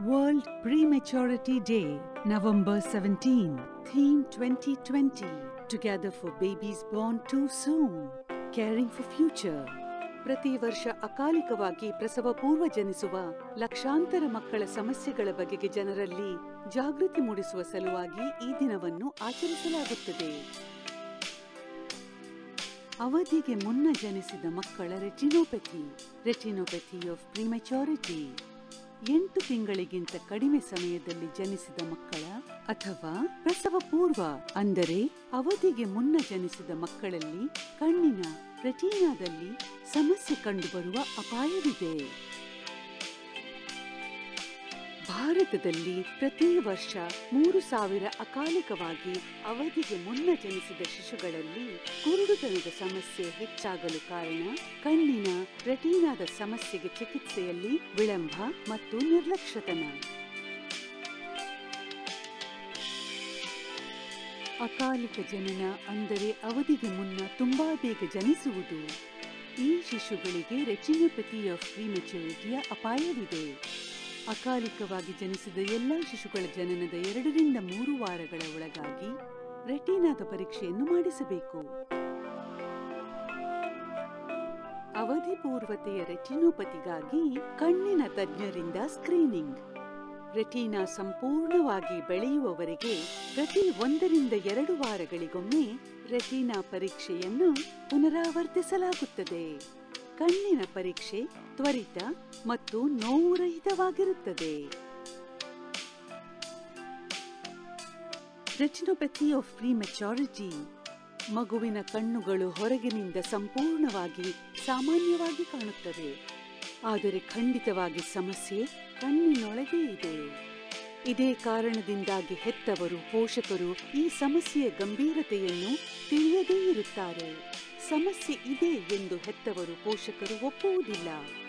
World Prematurity Day, November 17. Theme 2020. Together for babies born too soon. Caring for future. ಪ್ರತಿ ವರ್ಷ ಅಕಾಲಿಕವಾಗಿ ಪ್ರಸವ ಪೂರ್ವ ಜನಿಸುವ ಲಕ್ಷಾಂತರ ಮಕ್ಕಳ ಸಮಸ್ಯೆಗಳ ಬಗೆಗೆ ಜನರಲ್ಲಿ ಜಾಗೃತಿ ಮೂಡಿಸುವ ಸಲುವಾಗಿ ಈ ದಿನವನ್ನು ಆಚರಿಸಲಾಗುತ್ತದೆ ಅವಧಿಗೆ ಮುನ್ನ ಜನಿಸಿದ ಮಕ್ಕಳ ರೆಟಿನೋಪತಿ ರೆಟಿನೋಪತಿ ಆಫ್ ಪ್ರಿಮೆಚೋರಿಟಿ ಎಂಟು ತಿಂಗಳಿಗಿಂತ ಕಡಿಮೆ ಸಮಯದಲ್ಲಿ ಜನಿಸಿದ ಮಕ್ಕಳ ಅಥವಾ ಪ್ರಸವ ಪೂರ್ವ ಅಂದರೆ ಅವಧಿಗೆ ಮುನ್ನ ಜನಿಸಿದ ಮಕ್ಕಳಲ್ಲಿ ಕಣ್ಣಿನ ರೆಟೀನಾದಲ್ಲಿ ಸಮಸ್ಯೆ ಕಂಡುಬರುವ ಅಪಾಯವಿದೆ ಭಾರತದಲ್ಲಿ ಪ್ರತಿ ವರ್ಷ ಮೂರು ಸಾವಿರ ಅಕಾಲಿಕವಾಗಿ ಅವಧಿಗೆ ಮುನ್ನ ಜನಿಸಿದ ಶಿಶುಗಳಲ್ಲಿ ಕುರುಡುತನದ ಸಮಸ್ಯೆ ಹೆಚ್ಚಾಗಲು ಕಾರಣ ಕಣ್ಣಿನ ರೆಟೀನಾದ ಸಮಸ್ಯೆಗೆ ಚಿಕಿತ್ಸೆಯಲ್ಲಿ ವಿಳಂಬ ಮತ್ತು ನಿರ್ಲಕ್ಷ್ಯತನ ಅಕಾಲಿಕ ಜನನ ಅಂದರೆ ಅವಧಿಗೆ ಮುನ್ನ ತುಂಬಾ ಬೇಗ ಜನಿಸುವುದು ಈ ಶಿಶುಗಳಿಗೆ ರೆಟಿನೋಪತಿ ಆಫ್ ಪ್ರಿಮೆಚುರಿಟಿಯ ಅಪಾಯವಿದೆ ಅಕಾಲಿಕವಾಗಿ ಜನಿಸಿದ ಎಲ್ಲಾ ಶಿಶುಗಳ ಜನನದ ಎರಡರಿಂದ ಮೂರು ವಾರಗಳ ಒಳಗಾಗಿ ರೆಟಿನಾದ ಪರೀಕ್ಷೆಯನ್ನು ಮಾಡಿಸಬೇಕು ಅವಧಿ ಪೂರ್ವತೆಯ ರೆಟಿನೋಪತಿಗಾಗಿ ಕಣ್ಣಿನ ತಜ್ಞರಿಂದ ಸ್ಕ್ರೀನಿಂಗ್ ರೆಟಿನಾ ಸಂಪೂರ್ಣವಾಗಿ ಬೆಳೆಯುವವರೆಗೆ ಪ್ರತಿ ಒಂದರಿಂದ ಎರಡು ವಾರಗಳಿಗೊಮ್ಮೆ ರೆಟಿನಾ ಪರೀಕ್ಷೆಯನ್ನು ಪುನರಾವರ್ತಿಸಲಾಗುತ್ತದೆ ಕಣ್ಣಿನ ಪರೀಕ್ಷೆ ತ್ವರಿತ ಮತ್ತು ನೋವುರಹಿತವಾಗಿರುತ್ತದೆ ರೆಟಿನೋಪತಿ ಆಫ್ ಪ್ರಿಮೆಚೋರಿಟಿ ಮಗುವಿನ ಕಣ್ಣುಗಳು ಹೊರಗಿನಿಂದ ಸಂಪೂರ್ಣವಾಗಿ ಸಾಮಾನ್ಯವಾಗಿ ಕಾಣುತ್ತವೆ ಆದರೆ ಖಂಡಿತವಾಗಿ ಸಮಸ್ಯೆ ಕಣ್ಣಿನೊಳಗೆ ಇದೆ ಇದೇ ಕಾರಣದಿಂದಾಗಿ ಹೆತ್ತವರು ಪೋಷಕರು ಈ ಸಮಸ್ಯೆಯ ಗಂಭೀರತೆಯನ್ನು ತಿಳಿಯದೇ ಇರುತ್ತಾರೆ ಸಮಸ್ಯೆ ಇದೆ ಎಂದು ಹೆತ್ತವರು ಪೋಷಕರು ಒಪ್ಪುವುದಿಲ್ಲ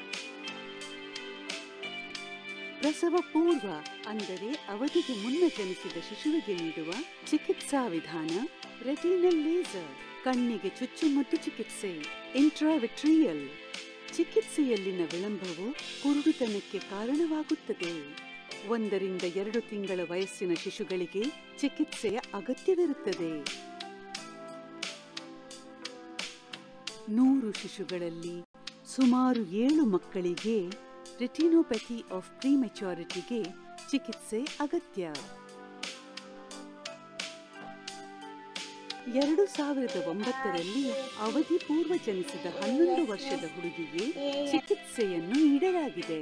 ಪ್ರಸವ ಪೂರ್ವ ಅಂದರೆ ಅವಧಿಗೆ ಮುನ್ನ ಜನಿಸಿದ ಶಿಶುವಿಗೆ ನೀಡುವ ಚಿಕಿತ್ಸಾ ವಿಧಾನ ರೆಟಿನಲ್ ಲೇಸರ್ ಕಣ್ಣಿಗೆ ಚುಚ್ಚುಮದ್ದು ಚಿಕಿತ್ಸೆ ಇಂಟ್ರಾವಿಟ್ರಿಯಲ್ ಚಿಕಿತ್ಸೆಯಲ್ಲಿನ ವಿಳಂಬವು ಕುರುಡುತನಕ್ಕೆ ಕಾರಣವಾಗುತ್ತದೆ ಒಂದರಿಂದ ಎರಡು ತಿಂಗಳ ವಯಸ್ಸಿನ ಶಿಶುಗಳಿಗೆ ಚಿಕಿತ್ಸೆಯ ಅಗತ್ಯವಿರುತ್ತದೆ ನೂರು ಶಿಶುಗಳಲ್ಲಿ ಸುಮಾರು ಏಳು ಮಕ್ಕಳಿಗೆ ರೆಟಿನೋಪತಿ ಆಫ್ ಪ್ರಿಮೆಚೋರಿಟಿಗೆ ಚಿಕಿತ್ಸೆ ಅಗತ್ಯ ಎರಡು ಸಾವಿರದ ಒಂಬತ್ತರಲ್ಲಿ ಅವಧಿ ಪೂರ್ವ ಜನಿಸಿದ ಹನ್ನೊಂದು ವರ್ಷದ ಹುಡುಗಿಗೆ ಚಿಕಿತ್ಸೆಯನ್ನು ನೀಡಲಾಗಿದೆ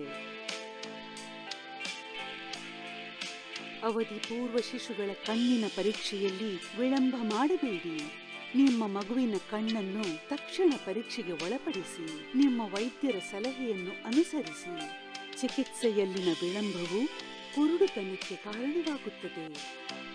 ಅವಧಿ ಪೂರ್ವ ಶಿಶುಗಳ ಕಣ್ಣಿನ ಪರೀಕ್ಷೆಯಲ್ಲಿ ವಿಳಂಬ ಮಾಡಬೇಡಿ ನಿಮ್ಮ ಮಗುವಿನ ಕಣ್ಣನ್ನು ತಕ್ಷಣ ಪರೀಕ್ಷೆಗೆ ಒಳಪಡಿಸಿ ನಿಮ್ಮ ವೈದ್ಯರ ಸಲಹೆಯನ್ನು ಅನುಸರಿಸಿ ಚಿಕಿತ್ಸೆಯಲ್ಲಿನ ವಿಳಂಬವು ಕುರುಡುತನಕ್ಕೆ ಕಾರಣವಾಗುತ್ತದೆ